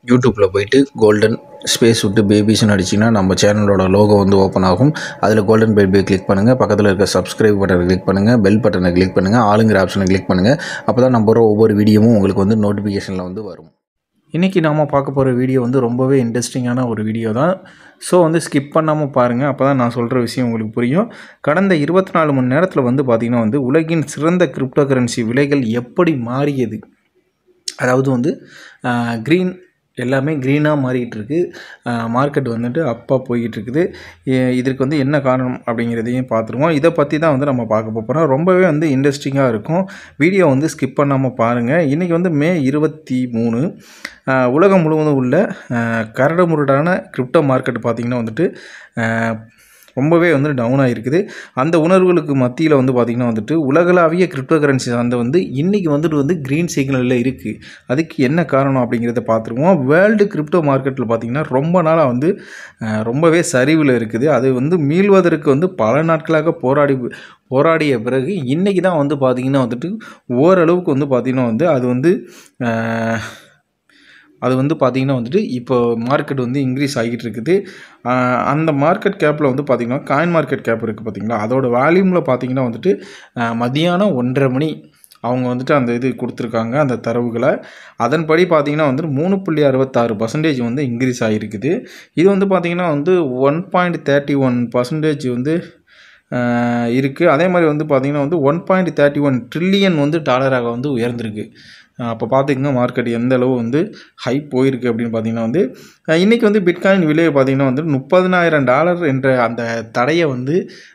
யூடியூப்பில் போயிட்டு golden space விட்டு பேபிஸ்னு அடிச்சிங்கன்னா நம்ம சேனலோட லோகோ வந்து ஓப்பன் ஆகும் அதில் கோல்டன் பேபி கிளிக் பண்ணுங்கள் பக்கத்தில் இருக்க சப்ஸ்கிரைப் பட்டனை கிளிக் பண்ணுங்கள் பெல் பட்டனை கிளிக் பண்ணுங்கள் ஆளுங்கிற ஆப்ஷனை கிளிக் பண்ணுங்கள் அப்போ தான் நம்ம வர ஒவ்வொரு வீடியோவும் உங்களுக்கு வந்து நோட்டிஃபிகேஷனில் வந்து வரும் இன்றைக்கி நாம் பார்க்க போகிற வீடியோ வந்து ரொம்பவே இன்ட்ரெஸ்டிங்கான ஒரு வீடியோ தான் ஸோ வந்து ஸ்கிப் பண்ணாமல் பாருங்கள் அப்போ தான் நான் சொல்கிற விஷயம் உங்களுக்கு புரியும் கடந்த இருபத்தி நாலு மணி நேரத்தில் வந்து பார்த்திங்கன்னா வந்து உலகின் சிறந்த கிரிப்டோ கரன்சி விலைகள் எப்படி மாறியது அதாவது வந்து க்ரீன் எல்லாமே க்ரீனாக மாறிக்கிட்டு இருக்கு மார்க்கெட் வந்துட்டு அப்பாக போய்கிட்டு இருக்குது எ- இதற்கு வந்து என்ன காரணம் அப்படிங்கிறதையும் பார்த்துருவோம் இதை பற்றி தான் வந்து நம்ம பார்க்க போகிறோம் ரொம்பவே வந்து இன்ட்ரெஸ்டிங்காக இருக்கும் வீடியோ வந்து ஸ்கிப் பண்ணாமல் பாருங்கள் இன்றைக்கி வந்து மே இருபத்தி மூணு ஆஹ் உலகம் முழுவதும் உள்ள ஆஹ் கரடுமுரடான கிரிப்டோ மார்க்கெட் பார்த்திங்கன்னா வந்துட்டு ஆஹ் ரொம்பவே வந்து டவுன் ஆகிருக்குது அந்த உணர்வுகளுக்கு மத்தியில் வந்து பார்த்திங்கன்னா வந்துட்டு உலகளாவிய கிரிப்டோ கரன்சி சார்ந்த வந்து இன்றைக்கி வந்துட்டு வந்து க்ரீன் சிக்னலில் இருக்குது அதுக்கு என்ன காரணம் அப்படிங்கிறத பார்த்துருவோம் வேர்ல்டு கிரிப்டோ மார்க்கெட்டில் பார்த்திங்கன்னா ரொம்ப நாளாக வந்து ஆஹ் ரொம்பவே சரிவில் இருக்குது அது வந்து மீள்வதற்கு வந்து பல நாட்களாக போராடி போராடிய பிறகு இன்றைக்கி தான் வந்து பார்த்திங்கன்னா வந்துட்டு ஓரளவுக்கு வந்து பார்த்திங்கன்னா வந்து அது வந்து ஆஹ் அது வந்து பார்த்திங்கன்னா வந்துட்டு இப்போ மார்க்கெட் வந்து இன்க்ரீஸ் ஆகிட்டு இருக்குது ஆஹ் அந்த மார்க்கெட் கேப்பில் வந்து பார்த்திங்கன்னா காயின் மார்க்கெட் கேப் இருக்குது பார்த்தீங்களா அதோட வால்யூமில் பார்த்திங்கன்னா வந்துட்டு ஆஹ் மதியானம் ஒன்றரை மணி அவங்க வந்துட்டு அந்த இது கொடுத்துருக்காங்க அந்த தரவுகளை அதன்படி பார்த்திங்கன்னா வந்துட்டு மூணு புள்ளி அறுபத்தாறு பர்சன்டேஜ் வந்து இன்க்ரீஸ் ஆகிருக்குது இது வந்து பார்த்திங்கன்னா வந்து one point thirty one percentage வந்து இருக்குது அதே மாதிரி வந்து பார்த்திங்கன்னா வந்து one point thirty one trillion வந்து டாலராக வந்து உயர்ந்திருக்கு அப்போ பார்த்துக்கங்க மார்க்கெட் எந்த அளவு வந்து ஹை போயிருக்கு அப்படின்னு பார்த்தீங்கன்னா வந்து அஹ் இன்னைக்கு வந்து பிட்காயின் விலை பார்த்தீங்கன்னா வந்து முப்பதனாயிரம் டாலர் என்ற அந்த தடையை வந்து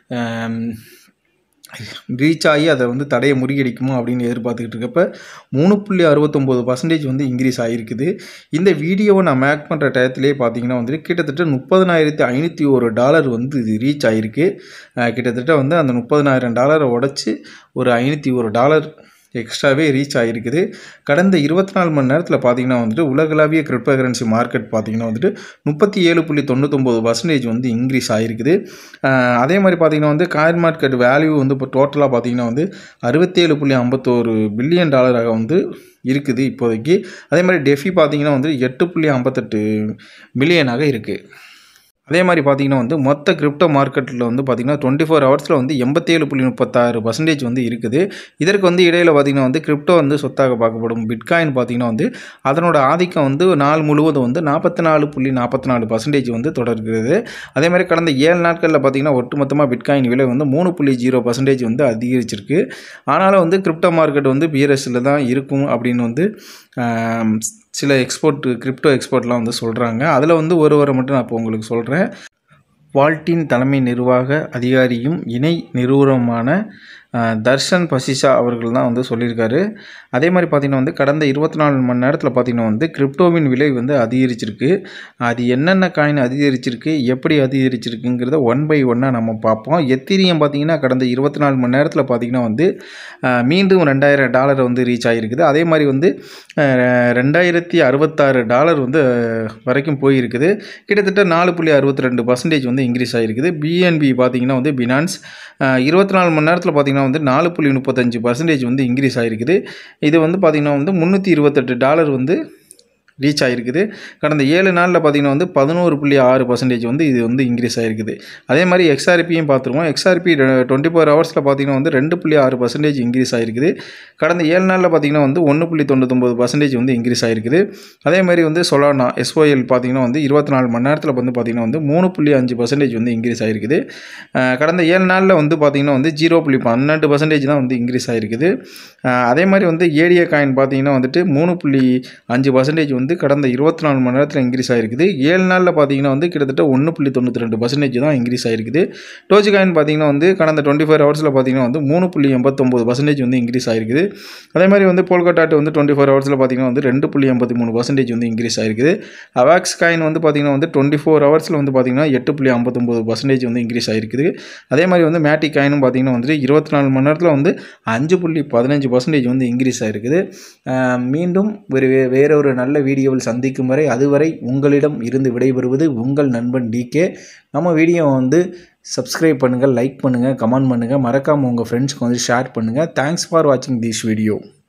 ரீச் ஆகி அதை வந்து தடையை முறியடிக்குமா அப்படின்னு எதிர்பார்த்துக்கிட்டு இருக்கப்ப மூணு புள்ளி அறுபத்தொம்போது பர்சன்டேஜ் வந்து இன்க்ரீஸ் ஆகிருக்குது இந்த வீடியோவை நான் மேக் பண்ணுற டயத்துலேயே பார்த்தீங்கன்னா வந்து கிட்டத்தட்ட முப்பதனாயிரத்தி ஐநூற்றி ஒரு டாலர் வந்து இது ரீச் ஆகிருக்கு அஹ் கிட்டத்தட்ட வந்து அந்த முப்பதனாயிரம் டாலரை உடச்சி ஒரு ஐநூற்றி ஒரு டாலர் எக்ஸ்ட்ராவே ரீச் ஆகிருக்குது கடந்த இருபத்தி நாலு மணி நேரத்தில் பார்த்தீங்கன்னா வந்துட்டு உலகளாவிய கிரிப்டோ கரன்சி மார்க்கெட் பார்த்தீங்கன்னா வந்துட்டு முப்பத்தி ஏழு புள்ளி தொண்ணூத்தொம்பது பர்சன்டேஜ் வந்து இன்க்ரீஸ் ஆகிருக்குது ஆஹ் அதே மாதிரி பார்த்தீங்கன்னா வந்து காயின் மார்க்கெட் வேல்யூ வந்து இப்போ டோட்டலாக பார்த்தீங்கன்னா வந்து அறுபத்தேழு புள்ளி ஐம்பத்தோரு பில்லியன் டாலராக வந்து இருக்குது இப்போதைக்கு அதே மாதிரி டெஃபி பார்த்தீங்கன்னா வந்து எட்டு புள்ளி ஐம்பத்தெட்டு மில்லியனாக இருக்குது அதே மாதிரி பார்த்தீங்கன்னா வந்து மொத்த கிரிப்டோ மார்க்கெட்டில் வந்து பார்த்தீங்கன்னா டுவெண்ட்டி ஃபோர் ஹவர்ஸில் வந்து எண்பத்தேழு புள்ளி முப்பத்தாறு பர்சன்டேஜ் வந்து இருக்குது இதற்கு வந்து இடையில் பார்த்தீங்கன்னா வந்து கிரிப்டோ வந்து சொத்தாக பார்க்கப்படும் பிட்காயின் பார்த்தீங்கன்னா வந்து அதனோட ஆதிக்கம் வந்து நாள் முழுவதும் வந்து நாற்பத்தி நாலு புள்ளி நாற்பத்தி நாலு பர்சன்டேஜ் வந்து தொடர்கிறது அதே மாதிரி கடந்த ஏழு நாட்களில் பார்த்தீங்கன்னா ஒட்டுமொத்தமாக பிட்காயின் விலை வந்து மூணு புள்ளி ஜீரோ பர்சன்டேஜ் வந்து அதிகரிச்சிருக்கு ஆனாலும் வந்து கிரிப்டோ மார்க்கெட் வந்து பிஎஸ்சில் தான் இருக்கும் அப்படின்னு வந்து ஆம், சில எக்ஸ்போர்ட் கிரிப்டோ எக்ஸ்போர்ட்லாம் வந்து சொல்கிறாங்க அதில் வந்து ஒருவரை மட்டும் நான் இப்போ உங்களுக்கு சொல்கிறேன் வால்ட்டின் தலைமை நிர்வாக அதிகாரியும் இணை நிறுவனமான அஹ், தர்ஷன் பசிஷா அவர்கள் தான் வந்து சொல்லியிருக்காரு அதே மாதிரி பார்த்திங்கன்னா வந்து கடந்த இருபத்தி நாலு மணி நேரத்தில் பார்த்திங்கன்னா வந்து கிரிப்டோவின் விலை வந்து அதிகரிச்சிருக்கு அது என்னென்ன காயின் அதிகரிச்சிருக்கு எப்படி அதிகரிச்சிருக்குங்கிறத ஒன் பை ஒன்னாக நம்ம பார்ப்போம் எத்திரியம் பார்த்திங்கன்னா கடந்த இருபத்தி நாலு மணி நேரத்தில் பார்த்திங்கன்னா வந்து அஹ், மீண்டும் ரெண்டாயிரம் டாலர் வந்து ரீச் ஆகிருக்குது அதே மாதிரி வந்து அஹ், ரெண்டாயிரத்தி அறுபத்தாறு டாலர் வந்து அஹ், வரைக்கும் போயிருக்குது கிட்டத்தட்ட நாலு புள்ளி அறுபத்தி ரெண்டு பர்சன்டேஜ் வந்து இன்க்ரீஸ் ஆகிருக்குது பிஎன்பி பார்த்தீங்கன்னா வந்து பினான்ஸ் இருபத்தி நாலு மணி நேரத்தில் பார்த்தீங்கன்னா வந்து நாலு புள்ளி முப்பத்தஞ்சு பர்சன்டேஜ் வந்து இன்க்ரீஸ் ஆகிருக்குது இது வந்து பார்த்திங்கன்னா வந்து முந்நூற்றி இருபத்தெட்டு டாலர் வந்து ரீச் ஆகிருக்குது கடந்த ஏழு நாளில் பார்த்தீங்கன்னா வந்து பதினோரு புள்ளி ஆறு பர்சன்டேஜ் வந்து இது வந்து இன்க்ரீஸ் ஆகிருக்குது அதே மாதிரி எக்ஸ்ஆர்பியும் பார்த்துருவோம் எக்ஸ்ஆர்பி டுவெண்ட்டி ஃபோர் ஹவர்ஸில் பார்த்தீங்கன்னா வந்து ரெண்டு புள்ளி ஆறு பர்சன்டேஜ் இன்க்ரீஸ் ஆகிருக்குது கடந்த ஏழு நாளில் பார்த்தீங்கன்னா வந்து ஒன்று புள்ளி தொண்ணூத்தொம்பது பர்சன்டேஜ் வந்து இன்க்ரீஸ் ஆகிருக்குது அதே மாதிரி வந்து சொலானா எஸ்ஓஎல் பார்த்தீங்கன்னா வந்து இருபத்தி நாலு மணி நேரத்தில் வந்து பார்த்தீங்கன்னா வந்து மூணு புள்ளி அஞ்சு பர்சன்டேஜ் வந்து இன்க்ரீஸ் ஆகிருக்குது அஹ் கடந்த ஏழு நாளில் வந்து பார்த்தீங்கன்னா வந்து ஜீரோ புள்ளி பன்னெண்டு பர்சன்டேஜ் தான் வந்து இன்க்ரீஸ் ஆகிருக்குது அஹ் அதே மாதிரி வந்து ஏடிஏ காயின் பார்த்தீங்கன்னா வந்துட்டு மூணு புள்ளி அஞ்சு பர்சன்டேஜ் வந்து கடந்த இருபத்தி நாலு மணி நேரத்தில் இன்க்ரீஸ் ஆகிருக்குது ஏழு நாளில் பார்த்தீங்கன்னா வந்து கிட்டத்தட்ட ஒன்று புள்ளி தொண்ணூற்றி ரெண்டு பர்சன்டேஜ் தான் இன்க்ரீஸ் ஆகிருக்குது டோஜி காயின் பார்த்தீங்கன்னா வந்து கடந்த டுவெண்ட்டி ஃபோர் ஹவர்ஸில் பார்த்தீங்கன்னா வந்து மூணு புள்ளி எண்பத்தொம்போது பர்சன்டேஜ் வந்து இன்க்ரீஸ் ஆகிருக்குது அதே மாதிரி வந்து போல்கட்டாட் வந்து டுவெண்ட்டி ஃபோர் ஹவர்ஸில் பார்த்தீங்கன்னா வந்து ரெண்டு புள்ளி எண்பத்தி மூணு பர்சன்டேஜ் வந்து இன்க்ரீஸ் ஆகிருக்குது அவாக்ஸ் காயின் வந்து பார்த்தீங்கன்னா வந்து டுவெண்ட்டி ஃபோர் ஹவர்ஸில் வந்து பார்த்தீங்கன்னா எட்டு புள்ளி ஐம்பத்தொம்போது பர்சன்டேஜ் வந்து இன்க்ரீஸ் ஆகிருக்குது அதே மாதிரி வந்து மேட்டி காயினும் பார்த்தீங்கன்னா வந்து இருபத்தி நாலு மணி நேரத்தில் வந்து அஞ்சு புள்ளி பதினஞ்சு பர்சன்டேஜ் வந்து இன்க்ரீஸ் ஆகிருக்குது ஆஹ் மீண்டும் ஒரு வே- வேறொரு நல்ல வீடியோவில் சந்திக்கும் வரை அதுவரை உங்களிடம் இருந்து விடைபெறுவது உங்கள் நண்பன் டிகே நம்ம வீடியோ வந்து சப்ஸ்கிரைப் பண்ணுங்கள் லைக் பண்ணுங்கள் கமெண்ட் பண்ணுங்கள் மறக்காமல் உங்கள் ஃப்ரெண்ட்ஸ்க்கு வந்து ஷேர் பண்ணுங்கள் தேங்க்ஸ் ஃபார் வாட்சிங் திஸ் வீடியோ